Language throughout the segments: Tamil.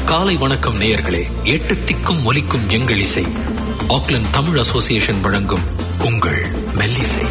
காலை வணக்கம் நேயர்களே எட்டு திக்கும் ஒலிக்கும் எங்கள் இசை ஆக்லாந்து தமிழ் அசோசியேஷன் வழங்கும் உங்கள் மெல்லிசை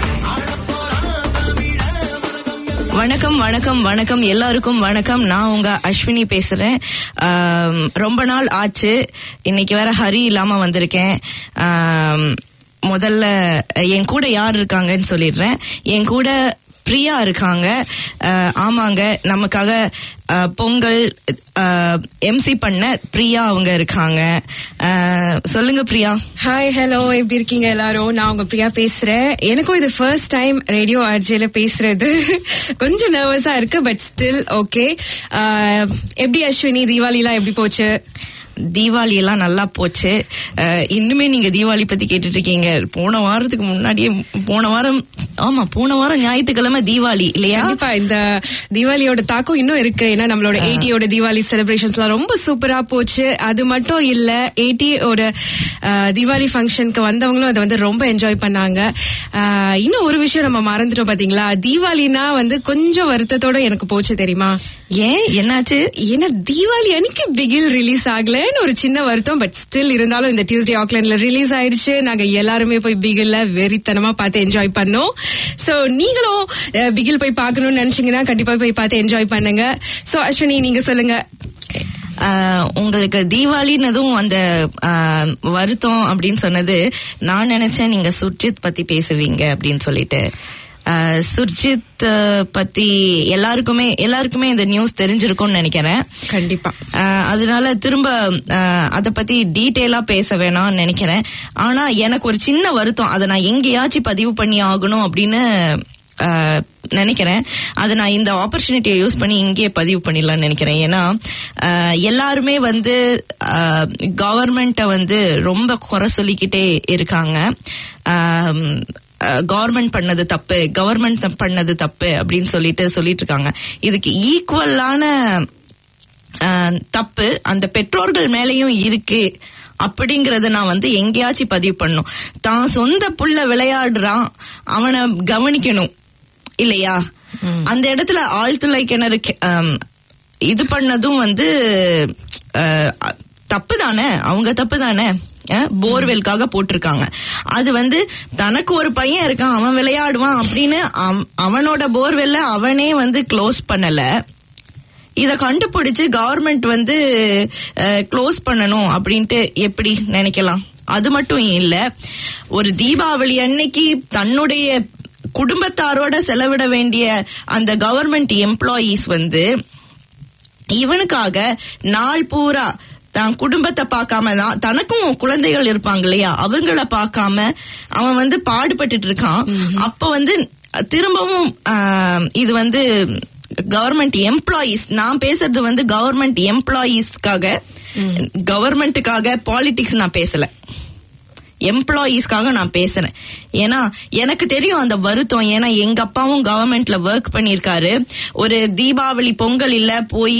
வணக்கம் வணக்கம் வணக்கம் எல்லாருக்கும் வணக்கம் நான் உங்க அஸ்வினி பேசுறேன் ஆம், ரொம்ப நாள் ஆச்சு இன்னைக்கு வேற ஹரி இல்லாம வந்திருக்கேன் ஆம், முதல்ல என் கூட யார் இருக்காங்கன்னு சொல்லிடுறேன் என் கூட பிரியா இருக்காங்க அஹ், ஆமாங்க நமக்காக அஹ், பொங்கல் எம்சி பண்ண பிரியா அவங்க இருக்காங்க அஹ், சொல்லுங்க பிரியா ஹாய் ஹலோ எப்படி இருக்கீங்க எல்லாரும் நான் உங்க பிரியா பேசுறேன் எனக்கும் இது ஃபர்ஸ்ட் டைம் ரேடியோ ஆர்ஜில பேசுறது கொஞ்சம் நர்வஸா இருக்கு பட் ஸ்டில் ஓகே எப்படி அஸ்வினி தீபாவளி எல்லாம் எப்படி போச்சு தீபாவளி எல்லாம் நல்லா போச்சு அஹ், இன்னுமே நீங்க தீபாவளி பத்தி கேட்டுட்டு இருக்கீங்க போன வாரத்துக்கு முன்னாடியே போன வாரம் ஆமா போன வாரம் ஞாயிற்றுக்கிழமை தீபாவளி இல்லையா கண்டிப்பா இந்த தீபாவளியோட தாக்கம் இன்னும் இருக்கு ஏன்னா நம்மளோட எயிட்டியோட தீபாவளி செலிப்ரேஷன்ஸ் எல்லாம் ரொம்ப சூப்பரா போச்சு அது மட்டும் இல்ல எயிட்டியோட தீபாவளி ஃபங்க்ஷனுக்கு வந்தவங்களும் அதை வந்து ரொம்ப என்ஜாய் பண்ணாங்க அஹ், இன்னும் ஒரு விஷயம் நம்ம மறந்துட்டோம் பாத்தீங்களா தீபாவளினா வந்து கொஞ்சம் வருத்தத்தோட எனக்கு போச்சு தெரியுமா ஏன் என்னாச்சு ஏன்னா தீபாவளி அன்னைக்கு பிகில் ரிலீஸ் ஆகலன்னு ஒரு சின்ன வருத்தம் பட் ஸ்டில் இருந்தாலும் இந்த டியூஸ்டே ஆக்லாண்ட்ல ரிலீஸ் ஆயிடுச்சு நாங்க எல்லாருமே போய் பிகில்ல வெறித்தனமா பார்த்து என்ஜாய் பண்ணோம் சோ நீங்களும் அஹ், பிகில் போய் பார்க்கணும்னு நினைச்சீங்கன்னா கண்டிப்பா போய் பார்த்து என்ஜாய் பண்ணுங்க சோ அஸ்வினி நீங்க சொல்லுங்க ஆஹ் உங்களுக்கு தீபாவளினதும் அந்த ஆஹ், வருத்தம் அப்படின்னு சொன்னது நான் நினைச்சேன் நீங்க சுர்ஜித் பத்தி பேசுவீங்க அப்படின்னு சொல்லிட்டு ஆஹ், சுர்ஜித் ஆஹ், பத்தி எல்லாருக்குமே எல்லாருக்குமே இந்த நியூஸ் தெரிஞ்சிருக்கும்னு நினைக்கிறேன் கண்டிப்பா ஆஹ், அதனால திரும்ப அத பத்தி டீட்டெயிலா பேச வேணாம்னு நினைக்கிறேன் ஆனா எனக்கு ஒரு சின்ன வருத்தம் அதை நான் எங்கேயாச்சும் பதிவு பண்ணி ஆகணும் அப்படின்னு ஆஹ், நினைக்கிறேன் அதை நான் இந்த ஆப்பர்ச்சுனிட்டியை யூஸ் பண்ணி இங்கேயே பதிவு பண்ணிடலாம்னு நினைக்கிறேன் ஏன்னா ஆஹ், எல்லாருமே வந்து கவர்மெண்ட்டை வந்து ரொம்ப குறை சொல்லிக்கிட்டே இருக்காங்க கவர்மெண்ட் பண்ணது தப்பு கவர்மெண்ட் பண்ணது தப்பு அப்படின்னு சொல்லிட்டு சொல்லிட்டு இருக்காங்க இதுக்கு ஈக்குவலான ஆஹ் தப்பு அந்த பெற்றோர்கள் மேலயும் இருக்கு அப்படிங்கறத நான் வந்து எங்கேயாச்சும் பதிவு பண்ணும் தான் சொந்த புள்ள விளையாடுறான் அவனை கவனிக்கணும் இல்லையா அந்த இடத்துல ஆழ்துளை கிணறு கெ- ஆம், இது பண்ணதும் வந்து தப்பு தானே அவங்க தப்பு தானே போர்வெல்காக போட்டிருக்காங்க அது வந்து தனக்கு ஒரு பையன் இருக்கான் அவன் விளையாடுவான் அப்படின்னு அவ- அவனோட போர்வெல்ல அவனே வந்து க்ளோஸ் பண்ணல இத கண்டுபிடிச்சு கவர்மெண்ட் வந்து க்ளோஸ் பண்ணணும் அப்படின்ட்டு எப்படி நினைக்கலாம் அது மட்டும் இல்ல ஒரு தீபாவளி அன்னைக்கு தன்னுடைய குடும்பத்தாரோட செலவிட வேண்டிய அந்த கவர்மெண்ட் எம்ப்ளாயீஸ் வந்து இவனுக்காக நாள் பூரா தான் குடும்பத்தை பார்க்காம தான் தனக்கும் குழந்தைகள் இருப்பாங்க இல்லையா அவங்கள பார்க்காம அவன் வந்து பாடுபட்டுட்டு இருக்கான் அப்ப வந்து திரும்பவும் ஆஹ், இது வந்து கவர்மெண்ட் எம்ப்ளாயீஸ் நான் பேசுறது வந்து கவர்மெண்ட் எம்ப்ளாயீஸ்க்காக கவர்மெண்ட்டுக்காக பாலிடிக்ஸ் நான் பேசல எம்ப்ளாயீஸ்க்காக நான் பேசுறேன் ஏன்னா எனக்கு தெரியும் அந்த வருத்தம் ஏன்னா எங்க அப்பாவும் கவர்மெண்ட்ல ஒர்க் பண்ணியிருக்காரு ஒரு தீபாவளி பொங்கல் இல்ல போய்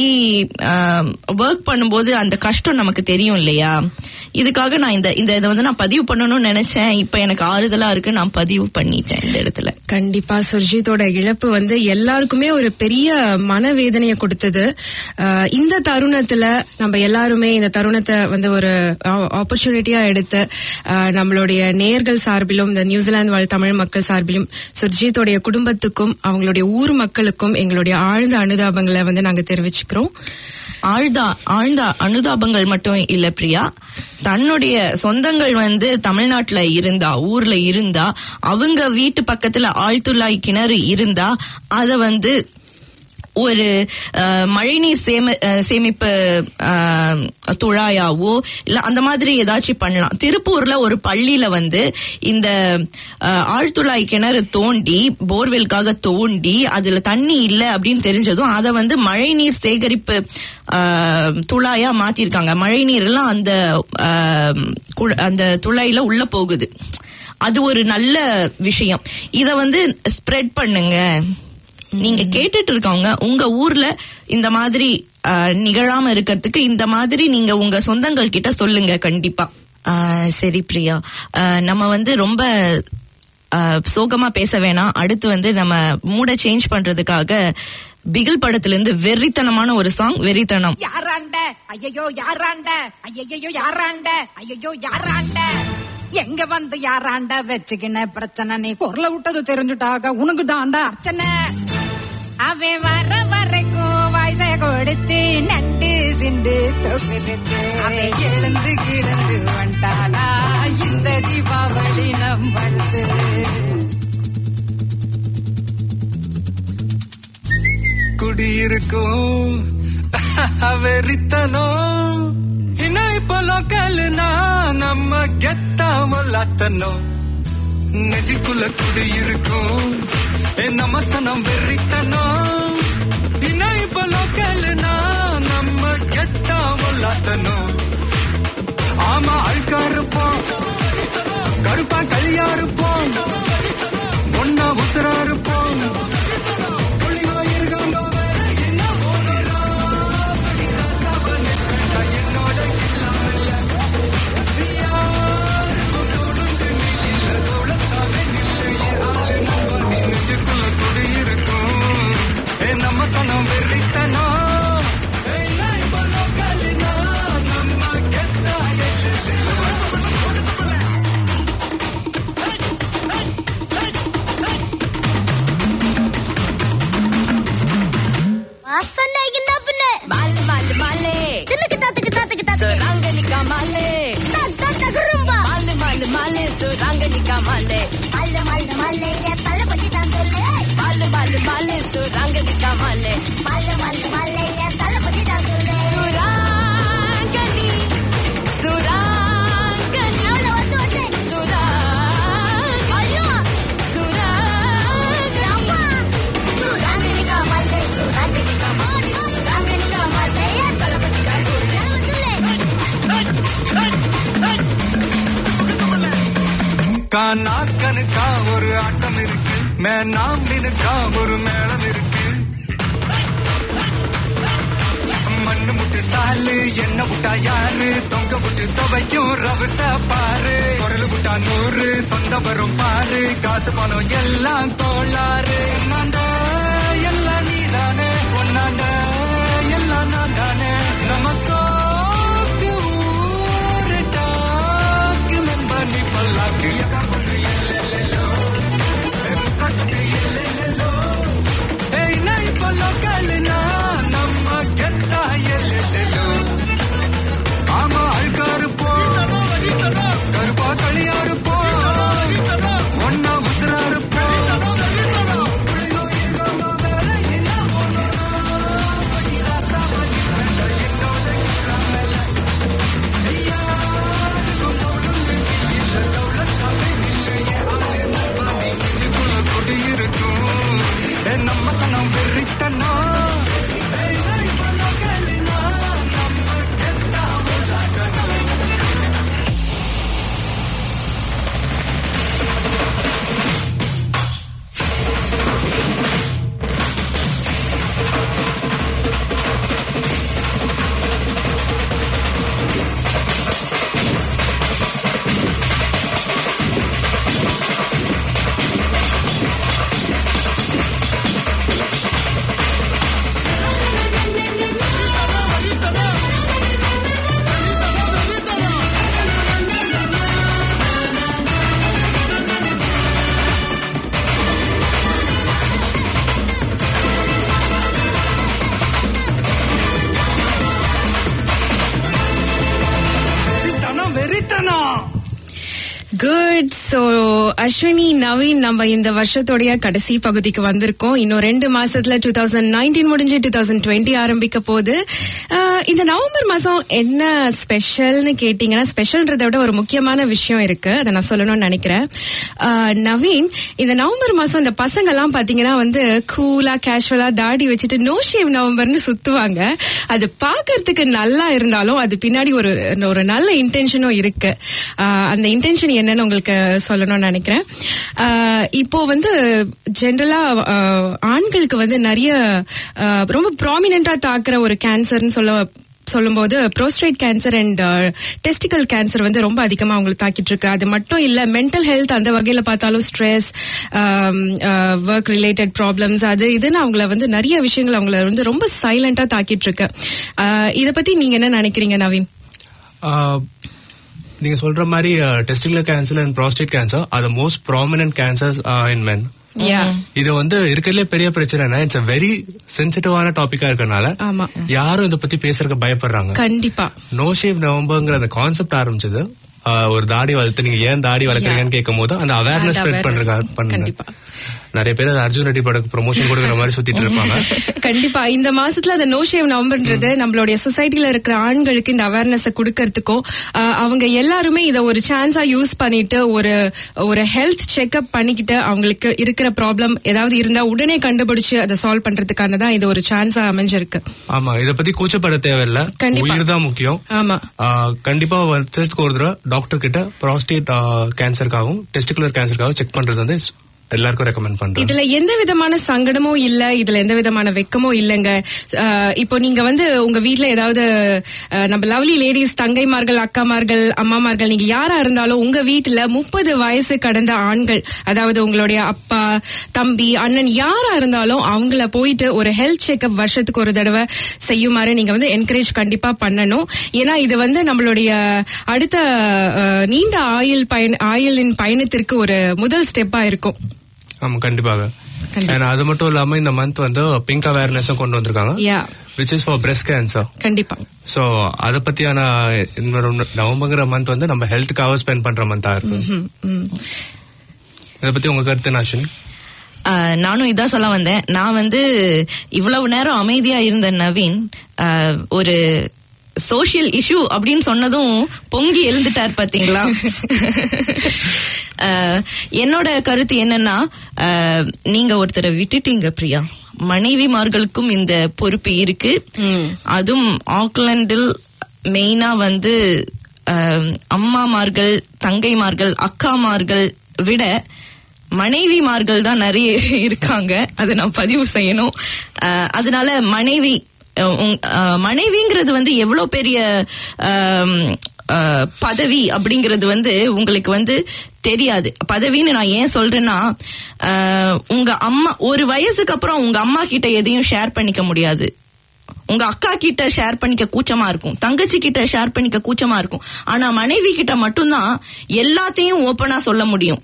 ஒர்க் பண்ணும்போது அந்த கஷ்டம் நமக்கு தெரியும் இல்லையா இதுக்காக நான் இந்த இந்த இதை வந்து நான் பதிவு பண்ணணும்னு நினைச்சேன் இப்ப எனக்கு ஆறுதலா இருக்கு நான் பதிவு பண்ணிட்டேன் இந்த இடத்துல கண்டிப்பா சுர்ஜித்தோட இழப்பு வந்து எல்லாருக்குமே ஒரு பெரிய மனவேதனையை கொடுத்தது அஹ் இந்த தருணத்துல நம்ம எல்லாருமே இந்த தருணத்தை வந்து ஒரு ஆப்பர்ச்சுனிட்டியா எடுத்து அஹ் நம்மளுடைய நேர்கள் சார்பிலும் இந்த நியூசிலாந்து வாழ் தமிழ் மக்கள் சார்பிலும் சுர்ஜித்தோடைய குடும்பத்துக்கும் அவங்களுடைய ஊர் மக்களுக்கும் எங்களுடைய ஆழ்ந்த அனுதாபங்களை வந்து நாங்க தெரிவிச்சுக்கிறோம் ஆழ்ந்த ஆழ்ந்த அனுதாபங்கள் மட்டும் இல்ல பிரியா தன்னுடைய சொந்தங்கள் வந்து தமிழ்நாட்டுல இருந்தா ஊர்ல இருந்தா அவங்க வீட்டு பக்கத்துல ஆழ்துளாய் கிணறு இருந்தா அத வந்து ஒரு அஹ், மழைநீர் சேம அஹ், சேமிப்பு அஹ், துழாயாவோ இல்ல அந்த மாதிரி ஏதாச்சும் பண்ணலாம் திருப்பூர்ல ஒரு பள்ளியில வந்து இந்த அஹ், ஆழ்துளாய் கிணறு தோண்டி போர்வெல்காக தோண்டி அதுல தண்ணி இல்ல அப்படின்னு தெரிஞ்சதும் அதை வந்து மழைநீர் சேகரிப்பு அஹ், துழாயா மாத்திருக்காங்க மழைநீர் எல்லாம் அந்த அஹ், குழ- அந்த துளையில உள்ள போகுது அது ஒரு நல்ல விஷயம் இத வந்து ஸ்ப்ரெட் பண்ணுங்க நீங்க கேட்டுட்டு இருக்கவங்க உங்க ஊர்ல இந்த மாதிரி ஆஹ், நிகழாம இருக்கிறதுக்கு இந்த மாதிரி நீங்க உங்க சொந்தங்கள் கிட்ட சொல்லுங்க கண்டிப்பா ஆஹ், சரி பிரியா ஆஹ், நம்ம வந்து ரொம்ப ஆஹ், சோகமா பேச வேணாம் அடுத்து வந்து நம்ம மூட சேஞ்ச் பண்றதுக்காக பிகில் படத்துல இருந்து வெறித்தனமான ஒரு சாங் வெறித்தனம் யாராண்ட ஐயையோ யாராண்ட ஐயையோ யாராண்ட ஐயையோ யாராண்ட எங்க வந்து யாராண்ட வச்சுக்கின பிரச்சனை நீ குரல விட்டது தெரிஞ்சுட்டாக உனக்கு தாண்டா அர்ச்சனை அவன் வர வரைக்கும் வயசை கொடுத்து நண்டு சிண்டு தொகுத்து அவன் எழுந்து கிழந்து வந்தானா இந்த தீபாவளி நம்மளுது குடியிருக்கும் வெறித்தனம் இன்னும் இப்போ லோக்கல்னா நம்ம கெத்தாம லாத்தனும் நெஞ்சுக்குள்ள குடியிருக்கும் ஏ நம்ம சனம் வெறித்தனம் இன்னும் இப்போ லோக்கல்னா நம்ம கெத்தாம லாத்தனும் ஆமா அழுக்கா இருப்போம் கருப்பா களியா இருப்போம் ஒன்னா உசுரா இருப்போம் புள்ளிங்க இருக்காங்க வேற என்ன போடுறா? படி ரசவனே கண்டா என்னோட கில்லாமல்ல. யாருக்கும் தோளுண்டு நீ இல்ல, தோளத்தாவே நில்லு, என் ஆளு நம்ம நீ நெஞ்சுக்குள்ள குடியிருக்கும். ஏ, நம்ம சனம் வெறித்தனம். ஏய், நான் இப்ப லோக்கல்னா, நம்ம கெத்தா வாசனைக்கு நப்புனு மாலு மாலு மாலே தின்னுக்கு தாத்துக்கு தாத்துக்கு தாத்துக்கு சுரங்கனிக்கா மாலே தக் தக் தக் ரும்பா மாலு மாலு மாலே சுரங்கனிக்கா மாலே மல்ல மல்ல மல்ல என் தள்ள பத்தி தான் சொல்லு மாலு மாலு மாலே சுரங்கனிக்கா மாலே மல்ல மல்ல மல்ல என் தள்ள பத்தி தான் சொல்லு சுராங்கனி சுராங்கனி எவ்வளவு வந்து வந்து சுராங்கனி ஐயோ சுராங்கனி அம்மா சுராங்கனிகா மல்ல சுராங்கனிகா மல்ல சுராங்கனிகா மல்ல என் தள்ள பத்தி தான் சொல்லு கானா கணுக்கா ஒரு ஆட்டம் இருக்கு மேனாம்பினுக்கா ஒரு மேளம் இருக்கு மண்ணு முட்டு சாலு என்ன விட்டா யாரு தொங்க விட்டு துவைக்கும் ரவச பாரு குரல் விட்டா நூறு சொந்த வரும் பாரு காசு பணம் எல்லாம் தோளாரு என்னாண்ட எல்லாம் நீதானே ஒன்னாண்ட எல்லாம் நான் தானே நம்ம சோக்கு ஊரு டாக்கு மெம்ப நீ பல்லாக்கு எக்கா பொண்ணு எல்லெல்லோ கட்டு எல்லெல்லோ ஏய் நான் இப்ப லோக்கல்னா நம்ம கெத்தா எல்லெல்லோ ஆமா அழுக்கா இருப்போம் கருப்பா களியா இருப்போம் ஒன்னா உசுரா இருப்போம் புள்ளிங்க இருக்காங்க வேற என்ன போடுறா? படி ராசாவதி கண்ட என்னோட கிராமல. ஐயாருக்கும் தோளுண்டு நீ இல்ல, தௌலத்தாவே நில்லு, என் ஆளு நண்பா, நீ நெஞ்சுக்குள்ள குடியிருக்கும். ஏ, நம்ம சனம் வெறித்தனம். ஏய், நான் இப்ப லோக்கல்னா, நம்ம கெத்தா உள்ளாக்கணும். வெறித்தனம் வெறித்தனம் குட் சோ அஸ்வினி நவீன் நம்ம இந்த வருஷத்தோடைய கடைசி பகுதிக்கு வந்திருக்கோம் இன்னும் ரெண்டு மாசத்துல டூ தௌசண்ட் நைன்டீன் முடிஞ்சு டூ தௌசண்ட் டுவெண்ட்டி ஆரம்பிக்க போகுது ஆஹ், இந்த நவம்பர் மாசம் என்ன ஸ்பெஷல்னு கேட்டீங்கன்னா ஸ்பெஷல்ன்றதை விட ஒரு முக்கியமான விஷயம் இருக்கு அதை நான் சொல்லணும்னு நினைக்கிறேன் ஆஹ், நவீன் இந்த நவம்பர் மாசம் இந்த பசங்க எல்லாம் பாத்தீங்கன்னா வந்து கூலா கேஷுவலா தாடி வச்சுட்டு நோ ஷேவ் நவம்பர்னு சுத்துவாங்க அது பாக்குறதுக்கு நல்லா இருந்தாலும் அது பின்னாடி ஒரு ஒரு நல்ல இன்டென்ஷனும் இருக்கு ஆஹ் அந்த இன்டென்ஷன் என்னன்னு உங்களுக்கு சொல்லணும்னு நினைக்கிறேன் ஆஹ் இப்போ வந்து ஜென்ரலா ஆண்களுக்கு வந்து நிறைய ஆஹ் ரொம்ப ப்ராமினெண்டா தாக்குற ஒரு கேன்சர்னு சொல்ல சொல்லும்போது prostate cancer and testicular cancer வந்து ரொம்ப அதிகமா அவங்களுக்கு தாக்கிட்டு இருக்கு அது மட்டும் இல்ல மென்டல் ஹெல்த் அந்த வகையில பார்த்தாலும் ஸ்ட்ரெஸ் ஒர்க் ரிலேட்டட் ப்ராப்ளம்ஸ் அது இதுன்னு அவங்கள வந்து நிறைய விஷயங்கள் அவங்கள வந்து ரொம்ப சைலண்டா தாக்கிட்டு இருக்கு அஹ், இத பத்தி நீங்க என்ன நினைக்கிறீங்க நவீன் ஆஹ், நீங்க சொல்ற மாதிரி testicular cancer and prostate cancer are the most prominent cancers in men yeah இது வந்து இருக்கிறதுலே பெரிய பிரச்சனைனா இட்ஸ் a வெரி சென்சிட்டிவான டாபிக்கா இருக்கறனால ஆமா. யாரும் இத பத்தி பேசுறதுக்கு பயப்படுறாங்க கண்டிப்பா நோ ஷேவ் நவம்பர்ங்கிற அந்த கான்செப்ட் ஆரம்பிச்சது ஆஹ், ஒரு தாடி வளர்த்து நீங்க ஏன் தாடி வளர்க்குறீங்கன்னு கேட்கும் போது அந்த அவேர்னஸ் அந்த ஸ்ப்ரெட் awareness. பண்றதுக்கு பண்ணுங்க கண்டிப்பா. நிறைய பேர் அது அர்ஜுன் ரெட்டி படக்கு ப்ரொமோஷன் கொடுக்குற மாதிரி சுத்திட்டு இருப்பாங்க கண்டிப்பா இந்த மாசத்துல அந்த நோ ஷேவ் நவம்பர்ன்றது நம்மளுடைய சொசைட்டில இருக்கிற ஆண்களுக்கு இந்த அவேர்னஸ் கொடுக்கறதுக்கும் ஆஹ், அவங்க எல்லாருமே இத ஒரு சான்ஸா யூஸ் பண்ணிட்டு ஒரு ஒரு ஹெல்த் செக்அப் பண்ணிக்கிட்டு அவங்களுக்கு இருக்கிற ப்ராப்ளம் ஏதாவது இருந்தா உடனே கண்டுபிடிச்சு அதை சால்வ் பண்றதுக்கான தான் இது ஒரு சான்ஸா அமைஞ்சிருக்கு ஆமா இத பத்தி கூச்சப்பட தேவையில்ல கண்டிப்பா. உயிர் தான் முக்கியம் ஆமா ஆஹ், கண்டிப்பா வருஷத்துக்கு ஒரு தடவை டாக்டர் கிட்ட ப்ராஸ்டேட் கேன்சருக்காகவும் டெஸ்டிகுலர் கேன்சருக்காகவும் செக் பண்றது வந்து எல்லாருக்கும் ரெக்கமெண்ட் பண்றேன் இதுல எந்த விதமான சங்கடமும் இல்ல இதுல எந்த விதமான வெக்கமும் இல்லங்க அஹ், இப்போ நீங்க வந்து உங்க வீட்ல ஏதாவது அஹ், நம்ம லவ்லி லேடிஸ் தங்கைமார்கள் அக்காமார்கள் அம்மாமார்கள் நீங்க யாரா இருந்தாலும் உங்க வீட்டுல முப்பது வயசு கடந்த ஆண்கள் அதாவது உங்களுடைய அப்பா தம்பி அண்ணன் யாரா இருந்தாலும் அவங்கள போயிட்டு ஒரு ஹெல்த் செக்அப் வருஷத்துக்கு ஒரு தடவை செய்யுமாறு நீங்க வந்து என்கரேஜ் கண்டிப்பா பண்ணணும் ஏன்னா இது வந்து நம்மளுடைய அடுத்த அஹ், நீண்ட ஆயுள் பயண ஆயுளின் பயணத்திற்கு ஒரு முதல் ஸ்டெப்பா இருக்கும் ஆமா கண்டிப்பாக கண்டிப்பா. And அது மட்டும் இல்லாம இந்த மந்த் வந்து பிங்க் அவேர்னஸும் கொண்டு வந்திருக்காங்க Yeah. Which is for breast cancer கண்டிப்பா சோ அத பத்தியான இன்னொரு நவம்பர்ங்கிற மந்த் வந்து நம்ம ஹெல்த்துக்காக ஸ்பெண்ட் பண்ற மந்தா இருக்கு இத பத்தி உங்க கருத்து என்ன அஸ்வினி ஆஹ் நானும் இதான் சொல்ல வந்தேன் நான் வந்து இவ்வளவு நேரம் அமைதியா இருந்த நவீன் ஆஹ் ஒரு சோஷியல் இஷ்யூ அப்படின்னு சொன்னதும் பொங்கி எழுந்துட்டார் பாத்தீங்களா ஆஹ் என்னோட கருத்து என்னன்னா ஆஹ் நீங்க ஒருத்தரை விட்டுட்டீங்க பிரியா மனைவிமார்களுக்கும் இந்த பொறுப்பு இருக்கு அதுவும் ஆக்லாண்டில் மெயினா வந்து ஆஹ் அம்மாமார்கள் தங்கைமார்கள் அக்காமார்கள் விட மனைவிமார்கள் தான் நிறைய இருக்காங்க அதை நான் பதிவு செய்யணும் அஹ் அதனால மனைவி அஹ் உங்- அஹ் மனைவிங்கிறது வந்து எவ்வளவு பெரிய ஆம், அஹ், பதவி அப்படிங்கிறது வந்து உங்களுக்கு வந்து தெரியாது பதவின்னு நான் ஏன் சொல்றேன்னா அஹ், உங்க அம்மா ஒரு வயசுக்கு அப்புறம் உங்க அம்மா கிட்ட எதையும் ஷேர் பண்ணிக்க முடியாது உங்க அக்கா கிட்ட ஷேர் பண்ணிக்க கூச்சமா இருக்கும் தங்கச்சி கிட்ட ஷேர் பண்ணிக்க கூச்சமா இருக்கும் ஆனா மனைவி கிட்ட மட்டும்தான் எல்லாத்தையும் ஓப்பனா சொல்ல முடியும்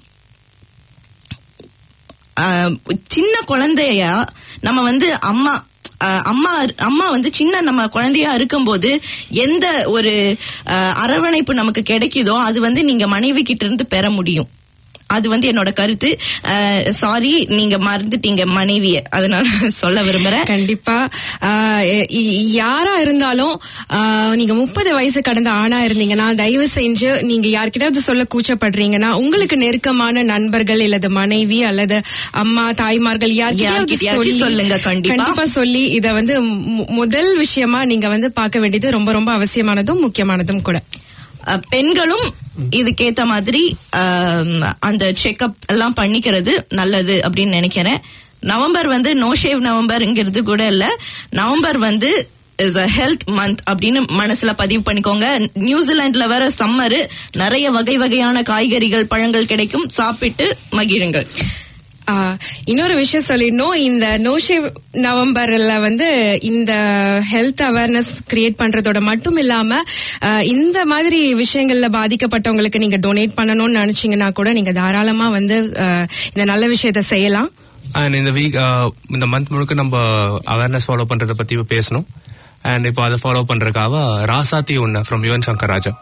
ஆஹ் சின்ன குழந்தையா நம்ம வந்து அம்மா ஆஹ் அம்மா அம்மா வந்து சின்ன நம்ம குழந்தையா இருக்கும்போது எந்த ஒரு ஆஹ் அரவணைப்பு நமக்கு கிடைக்குதோ அது வந்து நீங்க மனைவி கிட்ட இருந்து பெற முடியும் அது வந்து என்னோட கருத்து சாரி நீங்க மறந்துட்டீங்க மனைவிய அதனால சொல்ல விரும்புறேன் கண்டிப்பா ஆஹ் இ- இ- யாரா இருந்தாலும் ஆஹ் நீங்க முப்பது வயசு கடந்த ஆணா இருந்தீங்கன்னா தயவு செஞ்சு நீங்க யார்கிட்டயாவது சொல்ல கூச்சப்படுறீங்கன்னா உங்களுக்கு நெருக்கமான நண்பர்கள் அல்லது மனைவி அல்லது அம்மா தாய்மார்கள் யார்கிட்டயாவது யார்கிட்டயாச்சும் சொல்லி- சொல்லுங்க, கண்டிப்பா. கண்டிப்பா சொல்லி இத வந்து மு- முதல் விஷயமா நீங்க வந்து பார்க்க வேண்டியது ரொம்ப ரொம்ப அவசியமானதும் முக்கியமானதும் கூட அஹ் பெண்களும் இதுக்கேத்த மாதிரி ஆம், அந்த செக்அப் எல்லாம் பண்ணிக்கிறது நல்லது அப்படின்னு நினைக்கிறேன் நவம்பர் வந்து நோ ஷேவ் நவம்பர்ங்கிறது கூட இல்ல நவம்பர் வந்து இஸ் அ ஹெல்த் மந்த் அப்படின்னு மனசுல பதிவு பண்ணிக்கோங்க நியூசிலாந்துல வேற சம்மரு நிறைய வகை வகையான காய்கறிகள் பழங்கள் கிடைக்கும் சாப்பிட்டு மகிழுங்கள் ஆஹ் இன்னொரு விஷயம் சொல்லிடணும் இந்த நோஷேவ் நவம்பர்ல வந்து இந்த ஹெல்த் அவேர்னஸ் கிரியேட் பண்றதோட மட்டும் இல்லாம ஆஹ் இந்த மாதிரி விஷயங்கள்ல பாதிக்கப்பட்டவங்களுக்கு நீங்க டொனேட் பண்ணணும்னு நினைச்சீங்கன்னா கூட நீங்க தாராளமா வந்து ஆஹ் இந்த நல்ல விஷயத்த செய்யலாம் அண்ட் இந்த வீக் இந்த மந்த் முழுக்க நம்ம அவேர்னஸ் ஃபாலோ பண்றத பத்தி பேசணும் அண்ட் இப்போ அதை ஃபாலோ பண்றதுக்காக ராசாத்தி ஒன்னு ஃப்ரம் யுவன் சங்கர் ராஜா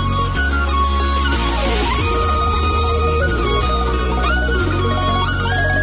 Thank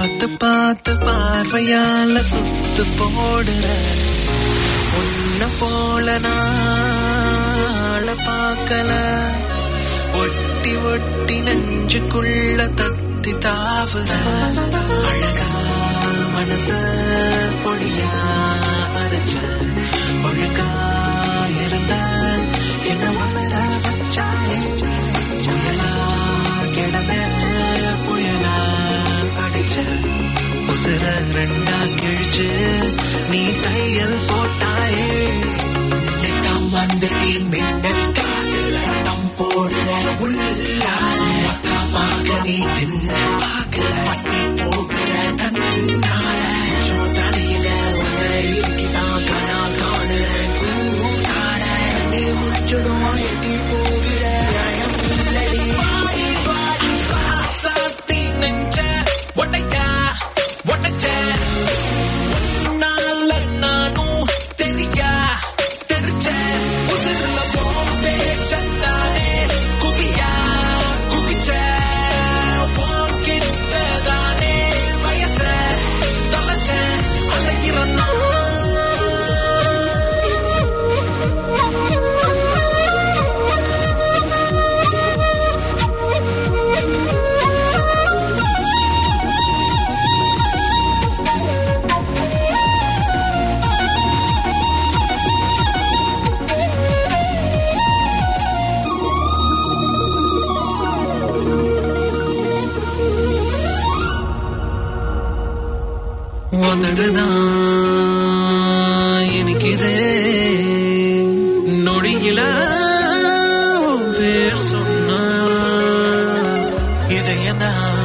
பார்த்து பார்த்து பார்வையால சுத்து போடுற உன்ன போல நாள பார்க்கல ஒட்டி ஒட்டி நெஞ்சுக்குள்ள தத்தி தாவுற அழகா மனச பொடியா அரைச்ச ஒழுங்கா இருந்த என்ன வளர வச்சாயே புயலா கிடந்த புயலா அடிச்ச உசுர ரெண்டா கிழிச்சு நீ தையல் போட்டாயே நித்தம் வந்துட்டி மின்னல் காதல் சட்டம் போடுற உள்ளால மொத்தமாக நீ தின்ன பார்க்கிற பத்தி போகிற தன்னால தலையில இருக்கிதான் கனா காணுற கூட்டாட நீ முடிச்சதும் எட்டி போகிற நியாயம் இல்லடி வாடி வாடி ராசாத்தி நெஞ்ச ஒடையா ஒடைச்ச உன்னால நானும் தெரியா தெரிச்ச உதிரில போம்பே சந்தானே குவியா குவிச்ச வாங்கிட்டதானே வயச தொலைச்ச அலைகிறோம் உதடுதான் இனிக்குதே நொடியில உன் பேர் சொன்னா இதயம்தான்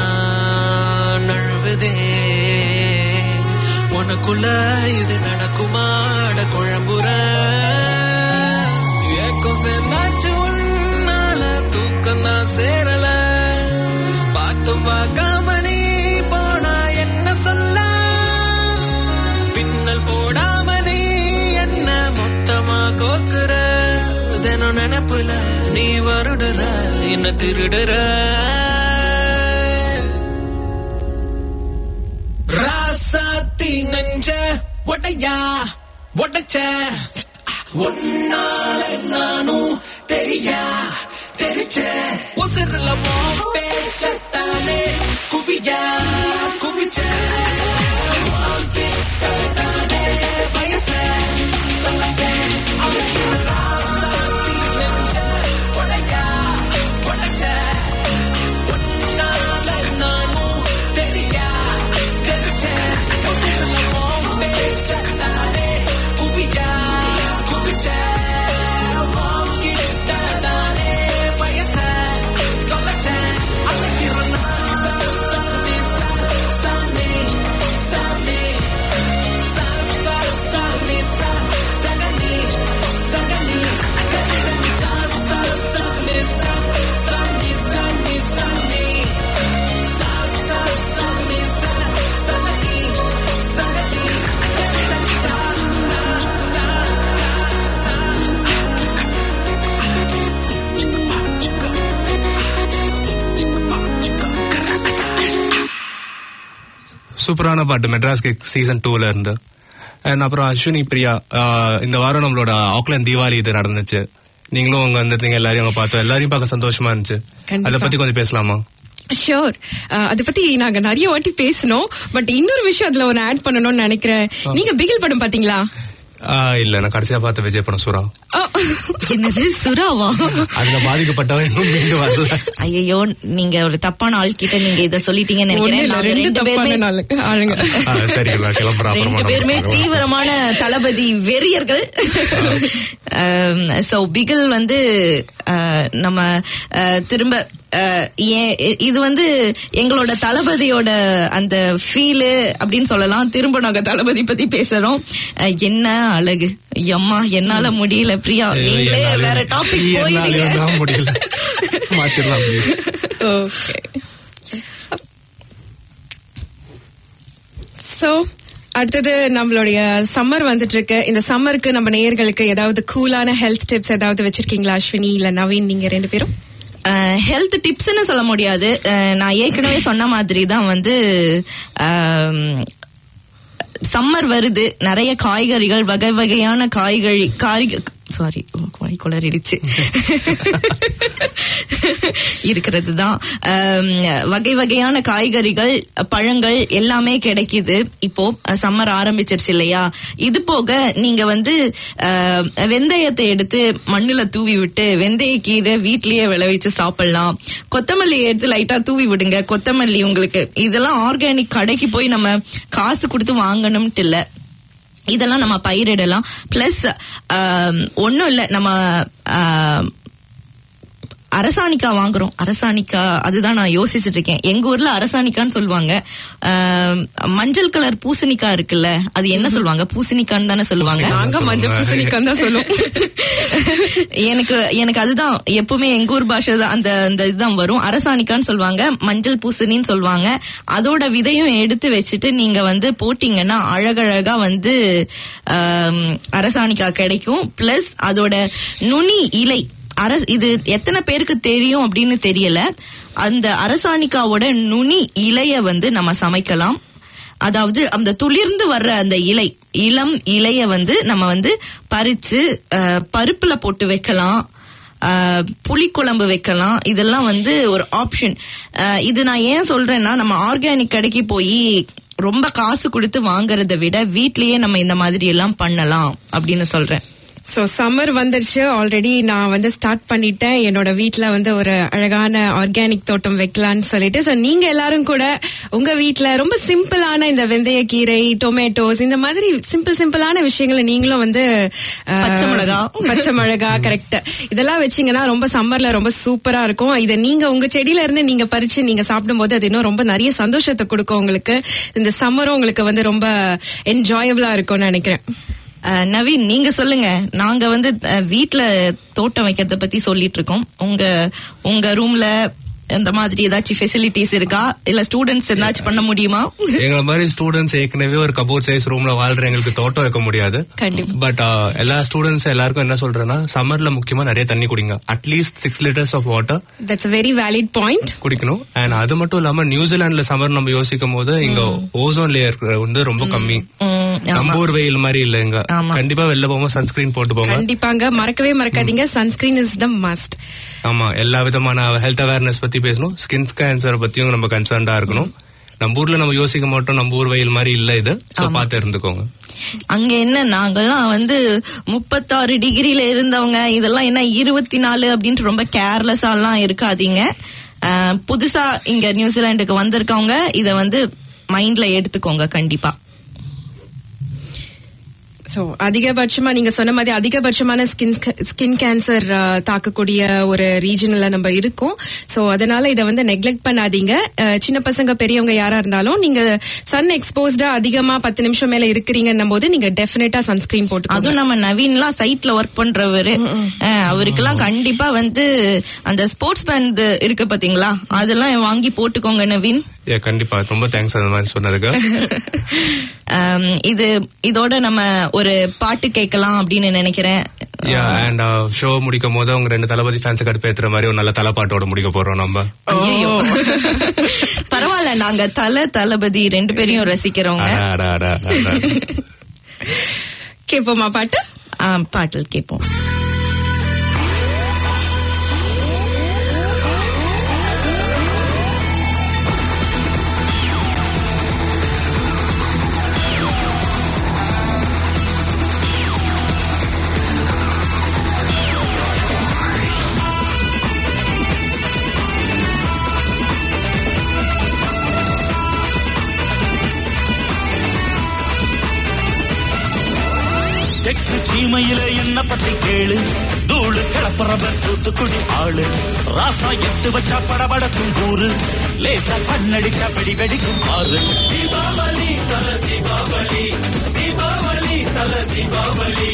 நழுவுதே உனக்குள்ள இது நடக்குமாட குழம்புற ஏக்கம் சேர்ந்தாச்சு உன்னால தூக்கம் தான் சேரல பார்த்தும் பார்க்காம நீ போனா என்ன சொல்ல பின்னல் போடாம நீ என்ன மொத்தமா கோக்குற தினம் நினைப்புல நீ வருடுற என்ன திருடுற ராசாத்தி நெஞ்ச ஒடையா ஒடைச்ச ஒன்னால நானும் தெரியா தெரிச்ச உசிரில பேச்சத்தானே குவியா குவிச்ச வாங்கிட்டதானே வயச தொலைச்ச. அவளுக்கு ராசாத்தி நெஞ்ச ஒடையா ஒடைச்ச உன்னால நானும் தெரியா தெரிச்ச உசிரில பேச்சத்தானே குவியா குவிச்ச வாங்கிட்டதானே வயச தொலைச்ச அலைகிறோம் சாமி சாமி சாமி சாமி சகனி சகனி சாமி சாமி சாமி சாமி சாமி சகனி சகனி சூப்பரான பாட்டு மெட்ராஸ் கிக் சீசன் டூல இருந்து அண்ட் அப்புறம் அஸ்வினி பிரியா ஆஹ் இந்த வாரம் நம்மளோட ஆக்லாந்து தீபாவளி இது நடந்துச்சு நீங்களும் அங்க வந்திருந்தீங்க எல்லாரையும் அங்க பார்த்தோம் எல்லாரையும் பார்க்க சந்தோஷமா இருந்துச்சு கண்டிப்பா. அதை பத்தி கொஞ்சம் பேசலாமா ஷோர் அதை பத்தி நாங்க நிறைய வாட்டி பேசணும் பட் இன்னொரு விஷயம் அதுல ஒன்னு ஆட் பண்ணணும்னு நினைக்கிறேன் நீங்க பிகில் படம் பாத்தீங்களா ஆஹ் இல்ல நான் கடைசியா பார்த்த விஜய் படம் சுறா ஆ. என்னது சுறாவா அதுல பாதிக்கப்பட்டவன் இன்னும் மீண்டு வரல ஐயோ நீங்க ஒரு தப்பான ஆள் கிட்ட நீங்க இத சொல்லிட்டீங்கன்னு ஒண்ணு நினைக்கிறேன் இல்ல, நாங்க ரெண்டு ரெண்டு தப்பான பேருமே நாளுக்கு ஆளுங்க ஆஹ் சரி நான் கிளம்புறேன் அப்புறமா ரெண்டு நம்ம பேருமே பார்க்கலாம். தீவிரமான தளபதி வெறியர்கள் சோ பிகில் வந்து அஹ், நம்ம அஹ், திரும்ப அஹ், ஏன் இ- இது வந்து எங்களோட தளபதியோட அந்த ஃபீலு அப்படின்னு சொல்லலாம் திரும்ப நாங்க தளபதி பத்தி பேசுறோம் அஹ், என்ன அழகு எம்மா என்னால முடியல பிரியா நீங்களே என்னாலயும் வேற டாபிக் என்னாலயும் தான் போயிடுங்க முடியல மாத்திரலாம் please. ஓகே சோ அடுத்தது நம்மளுடைய சம்மர் வந்துட்டு இருக்கு இந்த சம்மருக்கு நம்ம நேயர்களுக்கு ஏதாவது கூலான ஹெல்த் டிப்ஸ் ஏதாவது வச்சிருக்கீங்களா அஸ்வினி இல்ல நவீன் நீங்க ரெண்டு பேரும் அஹ், ஹெல்த் டிப்ஸ்னு சொல்ல முடியாது அஹ், நான் ஏற்கனவே சொன்ன மாதிரி தான் வந்து சம்மர் வருது நிறைய காய்கறிகள் வகை வகையான காய்கறி காய் சாரி குளறிடுச்சு இருக்கிறது தான் வகை வகையான காய்கறிகள் பழங்கள் எல்லாமே கிடைக்குது இப்போ சம்மர் ஆரம்பிச்சிருச்சு இல்லையா இது போக நீங்க வந்து அஹ், வெந்தயத்தை எடுத்து மண்ணுல தூவி விட்டு வெந்தய கீரை வீட்லயே விளைவிச்சு சாப்பிடலாம் கொத்தமல்லி எடுத்து லைட்டா தூவி விடுங்க கொத்தமல்லி உங்களுக்கு இதெல்லாம் ஆர்கானிக் கடைக்கு போய் நம்ம காசு கொடுத்து வாங்கணும்ட்டு இல்ல இதெல்லாம் நம்ம பயிரிடலாம் பிளஸ் ஒன்றும் இல்லை நம்ம ஆம், அரசாணிக்கா வாங்குறோம் அரசாணிக்கா அதுதான் நான் யோசிச்சுட்டு இருக்கேன் எங்க ஊர்ல அரசாணிக்கான்னு சொல்லுவாங்க ஆம், மஞ்சள் கலர் பூசணிக்கா இருக்குல்ல அது என்ன சொல்லுவாங்க பூசணிக்கான்னு தானே சொல்லுவாங்க நாங்க மஞ்சள் பூசணிக்கான்னு தான் சொல்லுவோம் எனக்கு எனக்கு அதுதான் எப்பவுமே எங்க ஊர் பாஷை தான் அந்த அந்த இதுதான் வரும் அரசாணிக்கான்னு சொல்லுவாங்க மஞ்சள் பூசணின்னு சொல்லுவாங்க அதோட விதையும் எடுத்து வச்சுட்டு நீங்க வந்து போட்டீங்கன்னா அழகழகா வந்து ஆம், அரசாணிக்கா கிடைக்கும் பிளஸ் அதோட நுனி இலை அரச இது எத்தனை பேருக்கு தெரியும் அப்படின்னு தெரியல அந்த அரசாணிக்காவோட நுனி இலைய வந்து நம்ம சமைக்கலாம் அதாவது அந்த துளிர்ந்து வர்ற அந்த இலை இளம் இலைய வந்து நம்ம வந்து பறிச்சு அஹ், பருப்புல போட்டு வைக்கலாம் அஹ், புளிக்குழம்பு வைக்கலாம் இதெல்லாம் வந்து ஒரு ஆப்ஷன் இது நான் ஏன் சொல்றேன்னா நம்ம ஆர்கானிக் கடைக்கு போய் ரொம்ப காசு கொடுத்து வாங்குறதை விட வீட்லயே நம்ம இந்த மாதிரி எல்லாம் பண்ணலாம் அப்படின்னு சொல்றேன் சோ சம்மர் வந்துருச்சு ஆல்ரெடி நான் வந்து ஸ்டார்ட் பண்ணிட்டேன் என்னோட வீட்ல வந்து ஒரு அழகான ஆர்கானிக் தோட்டம் வைக்கலாம்னு சொல்லிட்டு சோ நீங்க எல்லாரும் கூட உங்க வீட்ல ரொம்ப சிம்பிளான இந்த வெந்தயக்கீரை டொமேட்டோஸ் இந்த மாதிரி சிம்பிள் சிம்பிளான விஷயங்களை நீங்களும் வந்து அஹ், பச்சை மிளகா. பச்சை மிளகா கரெக்ட் இதெல்லாம் வச்சீங்கன்னா ரொம்ப சம்மர்ல ரொம்ப சூப்பரா இருக்கும் இதை நீங்க உங்க செடியில இருந்து நீங்க பறிச்சு நீங்க சாப்பிடும்போது அது இன்னும் ரொம்ப நிறைய சந்தோஷத்தை கொடுக்கும் உங்களுக்கு இந்த சம்மரும் உங்களுக்கு வந்து ரொம்ப என்ஜாயபிளா இருக்கும்னு நினைக்கிறேன் அஹ், நவீன் நீங்க சொல்லுங்க நாங்க வந்து அஹ், வீட்ல தோட்டம் வைக்கிறத பத்தி சொல்லிட்டு இருக்கோம் உங்க உங்க ரூம்ல இந்த மாதிரி ஏதாச்சும் ஃபெசிலிட்டிஸ் இருக்கா இல்ல ஸ்டூடெண்ட்ஸ் ஏதாச்சும் பண்ண முடியுமா எங்களை மாதிரி ஸ்டூடெண்ட்ஸ் ஏற்கனவே ஒரு கபோர்ட் சைஸ் ரூம்ல வாழ்ற எங்களுக்கு தோட்டம் வைக்க முடியாது கண்டிப்பா. பட் எல்லா ஸ்டூடெண்ட்ஸ் எல்லாருக்கும் என்ன சொல்றேன்னா சம்மர்ல முக்கியமா நிறைய தண்ணி குடிங்க at least six liters of water that's very valid point குடிக்கணும் அண்ட் அது மட்டும் இல்லாம நியூசிலாந்துல சம்மர் நம்ம யோசிக்கும் போது இங்க ஓசோன் லேயர் வந்து ரொம்ப கம்மி ம், ஆமா. நம்ம ஊர் வெயில் மாதிரி இல்ல இங்க ஆமா. கண்டிப்பா வெளில போகும்போது சன்ஸ்கிரீன் போட்டு போங்க கண்டிப்பாங்க மறக்கவே மறக்காதீங்க சன்ஸ்கிரீன் இஸ் த மஸ்ட் ஆமா எல்லா விதமான ஹெல்த் அவேர்னஸ் பத்தி பேசணும் ஸ்கின் கேன்சர் பத்தியும் நம்ம கன்சர்ன்டா இருக்கணும் நம்ம ஊர்ல நம்ம யோசிக்க மாட்டோம் நம்ம ஊர் வெயில் மாதிரி இல்ல இது சோ பார்த்து இருந்துக்கோங்க அங்க என்ன நாங்கெல்லாம் வந்து முப்பத்தாறு டிகிரில இருந்தவங்க இதெல்லாம் என்ன இருபத்தி நாலு அப்படின்ட்டு ரொம்ப கேர்லெஸ்ஸா எல்லாம் இருக்காதீங்க அஹ், புதுசா இங்க நியூசிலாந்துக்கு வந்திருக்கவங்க இத வந்து மைண்ட்ல எடுத்துக்கோங்க கண்டிப்பா சோ அதிகபட்சமா நீங்க சொன்ன மாதிரி அதிகபட்சமான ஸ்கின் ஸ்கின் கேன்சர் தாக்கக்கூடிய ஒரு ரீஜன்ல நம்ம இருக்கோம் சோ அதனால இதை வந்து நெக்லெக்ட் பண்ணாதீங்க அஹ், சின்ன பசங்க பெரியவங்க யாரா இருந்தாலும் நீங்க சன் எக்ஸ்போஸ்டா அதிகமா பத்து நிமிஷம் மேல இருக்கிறீங்கன்னும் போது நீங்க டெஃபினட்டா சன்ஸ்கிரீன் போட்டு அதுவும் நம்ம நவீன்லாம் சைட்ல ஒர்க் பண்றவரு அஹ், அவருக்கெல்லாம் கண்டிப்பா வந்து அந்த ஸ்போர்ட்ஸ் பேண்ட் இருக்கு பாத்தீங்களா அதெல்லாம் வாங்கி போட்டுக்கோங்க நவீன் ஏ கண்டிப்பா ரொம்ப தேங்க்ஸ் அந்த மாதிரி சொன்னதுக்கு அம், இது இதோட நம்ம ஒரு பாட்டு கேட்கலாம் அப்படின்னு நினைக்கிறேன் யா அண்ட் ஷோ முடிக்கும் போது அவங்க ரெண்டு தளபதி ஃபேன்ஸ் கடுப்பேத்துற மாதிரி ஒரு நல்ல தலைப்பாட்டோட முடிக்க போறோம் நம்ம ஐயையோ. பரவாயில்ல நாங்க தல தளபதி ரெண்டு பேரையும் ரசிக்கிறவங்க அடா, அடா, அடா, அடா. கேப்போமா பாட்டு ஆ, பாட்டல் கேட்போம் தெற்கு சீமையில என்ன பத்தி கேளு தூளு கிளப்புறவன் தூத்துக்குடி ஆளு ராசா எட்டு வச்சா படபடக்கும் கூறு லேசா கண்ணடிச்சா வெடி வெடிக்கும் ஆறு தீபாவளி தல தீபாவளி தீபாவளி தல தீபாவளி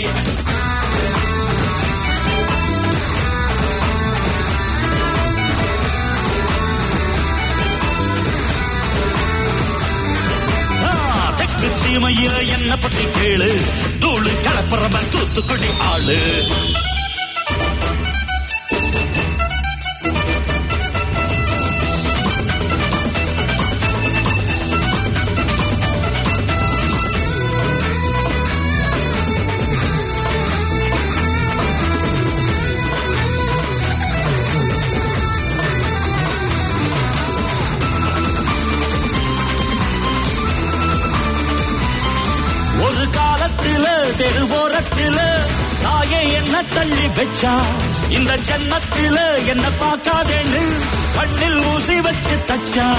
ஆ, தெற்கு சீமையில என்ன பத்தி கேளு தூளு கலப்புறவன் தூத்துக்குடி ஆளு தெருவோரத்தில தாயே என்ன தள்ளி வச்சா இந்த ஜன்னத்தில என்ன பார்க்காதேன்னு கண்ணில் ஊசி வச்சு தச்சா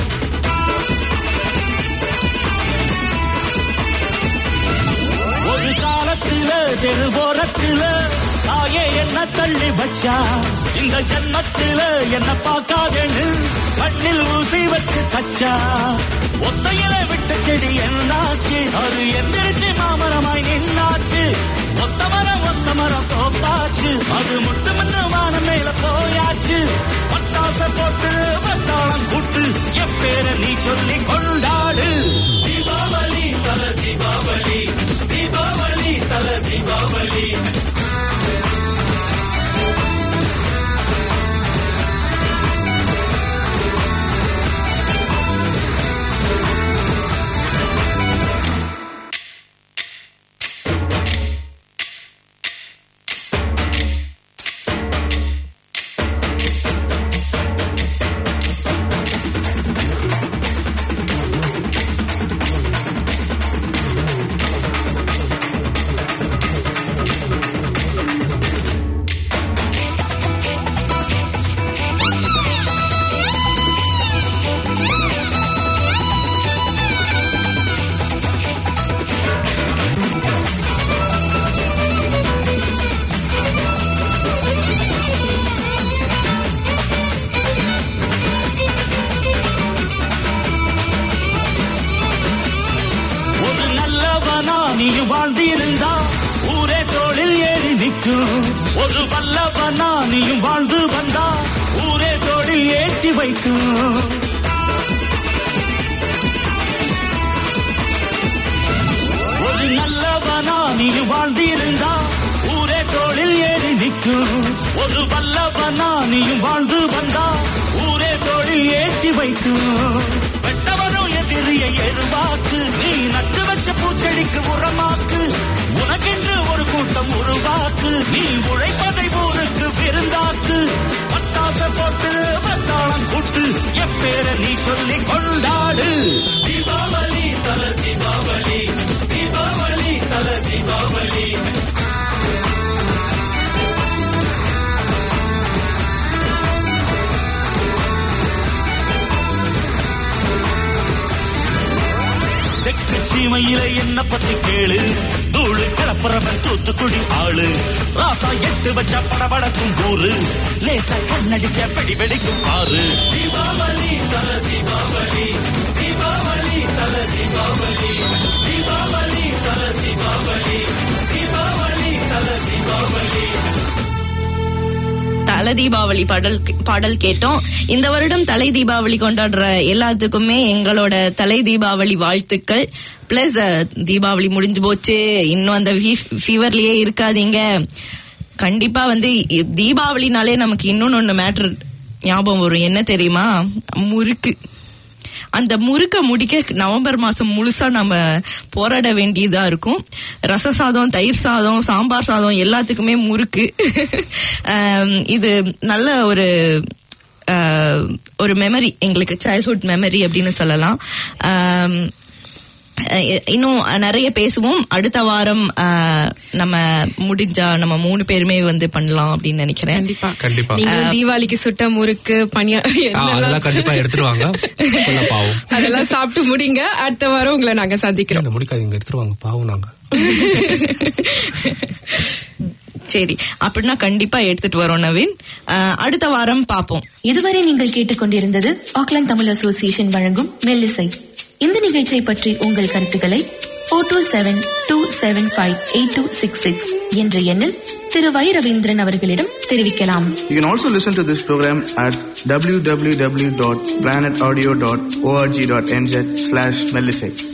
ஒரு காலத்தில தெருவோரத்தில தாயே என்ன தள்ளி வச்சா இந்த ஜன்னத்தில என்ன பார்க்காதேன்னு கண்ணில் ஊசி வச்சு தச்சா ஒத்தையில விட்ட செடி என்னாச்சு அது எந்திரிச்சு மாமரமாய் நின்னாச்சு ஒத்த மரம் ஒத்த மரம் தோப்பாச்சு அது முட்டு முன்னு வானம் மேல போயாச்சு பட்டாச போட்டு பட்டாளம் கூட்டு என் பேர நீ சொல்லி கொண்டாடு தீபாவளி தல தீபாவளி தீபாவளி தல தீபாவளி ஒரு நல்லவனா நீ வாழ்ந்திருந்தா ஊரே தோளில் ஏறி நிற்கும் ஒரு வல்லவனா நீயும் வாழ்ந்து வந்தா ஊரே தோளில் ஏற்றி வைக்கும் ஒரு நல்லவனா நீ வாழ்ந்திருந்தா ஊரே தோளில் ஏறி நிற்கும் ஒரு வல்லவனா நீயும் வாழ்ந்து வந்தா ஊரே தோளில் ஏற்றி வைக்கும் வெட்டவனும் எதிரியை எருவாக்கு நீ நட்டு வச்ச பூச்செடிக்கு உரமாக்கு உனக்கென்று ஒரு கூட்டம் உருவாக்கு நீ உழைப்பதை ஊருக்கு விருந்தாக்கு பட்டாச போட்டு பட்டாளம் கூட்டு என் பேர நீ சொல்லி கொண்டாடு தீபாவளி தல தீபாவளி தீபாவளி தல தீபாவளி தெற்கு சீமையில என்ன பத்தி கேளு தூளு கிளப்புறவன் தூத்துக்குடி ஆளு ராசா எட்டு வச்ச படபடக்கும் கூறு லேசா கண்ணடிச்ச வெடி வெடிக்கும் பாரு தீபாவளி தல தீபாவளி தீபாவளி தல தீபாவளி தீபாவளி தல தீபாவளி தீபாவளி தல தீபாவளி தலை தீபாவளி பாடல் பாடல் கேட்டோம் இந்த வருடம் தலை தீபாவளி கொண்டாடுற எல்லாத்துக்குமே எங்களோட தலை தீபாவளி வாழ்த்துக்கள் பிளஸ் தீபாவளி முடிஞ்சு போச்சு இன்னும் அந்த ஃபீவர்லயே இருக்காதீங்க கண்டிப்பா வந்து இ- தீபாவளினாலே நமக்கு இன்னொன்னு ஒண்ணு மேட்ரு ஞாபகம் வரும் என்ன தெரியுமா முறுக்கு அந்த முறுக்க முடிக்க நவம்பர் மாசம் முழுசா நம்ம போராட வேண்டியதா இருக்கும் ரச சாதம் தயிர் சாதம் சாம்பார் சாதம் எல்லாத்துக்குமே முறுக்கு ஆம், இது நல்ல ஒரு ஆஹ், ஒரு மெமரி எங்களுக்கு சைல்ட்ஹுட் மெமரி அப்படின்னு சொல்லலாம் ஆம், அஹ் இன்னும் நிறைய பேசுவோம் அடுத்த வாரம் அஹ், நம்ம முடிஞ்சா நம்ம மூணு பேருமே வந்து பண்ணலாம் அப்படின்னு நினைக்கிறேன் கண்டிப்பா கண்டிப்பா நீங்க தீபாவளிக்கு சுட்ட முறுக்கு பனியா ஆ, என்னெல்லாம் அதெல்லாம் கண்டிப்பா எடுத்துட்டு வாங்க full ஆ பாவம் அதெல்லாம் சாப்பிட்டு முடிங்க அடுத்த வாரம் உங்களை நாங்க சந்திக்கிறோம் இந்த முடிக்காதீங்க எடுத்துட்டு வாங்க பாவம் நாங்க சரி அப்படின்னா கண்டிப்பா எடுத்துட்டு வரோம் நவீன் அஹ், அடுத்த வாரம் பார்ப்போம் இதுவரை நீங்கள் கேட்டுக்கொண்டிருந்தது ஆக்லாந்து தமிழ் அசோசியேஷன் வழங்கும் மெல்லிசை இந்த நிகழ்ச்சியை பற்றி உங்கள் கருத்துக்களை four two seven two seven five eight two six six என்ற எண்ணில் திரு வை ரவீந்திரன் அவர்களிடம் தெரிவிக்கலாம் You can also listen to this program at www.planetaudio.org.nz slash Melisate.